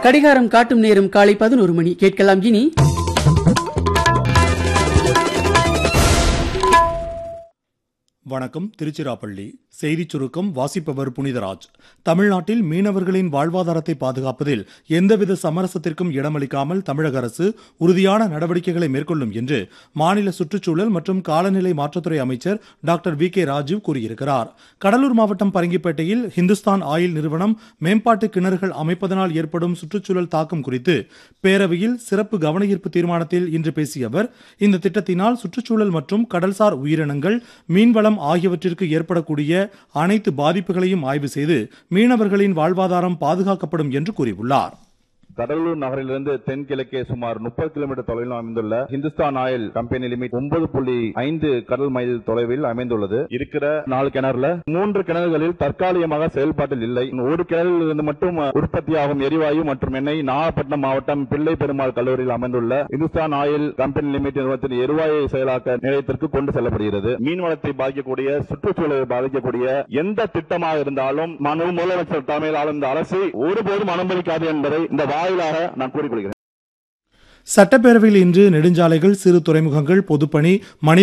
கடிகாரம் காட்டும் நேரம் காலை பதினோரு மணி கேட்கலாம் இனி வணக்கம் திருச்சிராப்பள்ளி செய்திச் சுருக்கம் வாசிப்பவர் புனிதராஜ் தமிழ்நாட்டில் மீனவர்களின் வாழ்வாதாரத்தை பாதுகாப்பதில் எந்தவித சமரசத்திற்கும் இடமளிக்காமல் தமிழக அரசு உறுதியான நடவடிக்கைகளை மேற்கொள்ளும் என்று மாநில சுற்றுச்சூழல் மற்றும் காலநிலை மாற்றத்துறை அமைச்சர் டாக்டர் வி கே ராஜீவ் கூறியிருக்கிறார் கடலூர் மாவட்டம் பரங்கிப்பேட்டையில் ஹிந்துஸ்தான் ஆயில் நிறுவனம் மேம்பாட்டு கிணறுகள் அமைப்பதனால் ஏற்படும் சுற்றுச்சூழல் தாக்கம் குறித்து பேரவையில் சிறப்பு கவனஈர்ப்பு தீர்மானத்தில் இன்று பேசிய அவர் இந்த திட்டத்தினால் சுற்றுச்சூழல் மற்றும் கடல்சார் உயிரினங்கள் மீன்வளம் ஆகியவற்றிற்கு ஏற்படக்கூடிய அனைத்து பாதிப்புகளையும் ஆய்வு செய்து மீனவர்களின் வாழ்வாதாரம் பாதுகாக்கப்படும் என்று கூறியுள்ளார் கடலூர் நகரிலிருந்து தென்கிழக்கே சுமார் முப்பது கிலோமீட்டர் தொலைவில் அமைந்துள்ள ஹிந்துஸ்தான் ஆயில் கம்பெனி லிமிட் ஒன்பது புள்ளி ஐந்து கடல் மைல் தொலைவில் அமைந்துள்ளது இருக்கிற நாலு கிணறுல மூன்று கிணறுகளில் தற்காலிகமாக செயல்பாட்டில் இல்லை ஒரு கிணறில் இருந்து மட்டும் உற்பத்தியாகும் எரிவாயு மற்றும் எண்ணெய் நாகப்பட்டினம் மாவட்டம் பிள்ளை பெருமாள் கல்லூரியில் அமைந்துள்ள ஹிந்துஸ்தான் ஆயில் கம்பெனி லிமிட் நிறுவனத்தின் எரிவாயு செயலாக்க நிலையத்திற்கு கொண்டு செல்லப்படுகிறது மீன்வளத்தை பாதிக்கக்கூடிய சுற்றுச்சூழலை பாதிக்கக்கூடிய எந்த திட்டமாக இருந்தாலும் மனு முதலமைச்சர் தலைமையில் ஆளும் இந்த அரசு ஒருபோதும் அனுமதிக்காது என்பதை இந்த வாயிலாக நான் கூறிக்கொள்கிறேன் சட்டப்பேரவையில் இன்று நெடுஞ்சாலைகள் சிறு துறைமுகங்கள் பொதுப்பணி மனித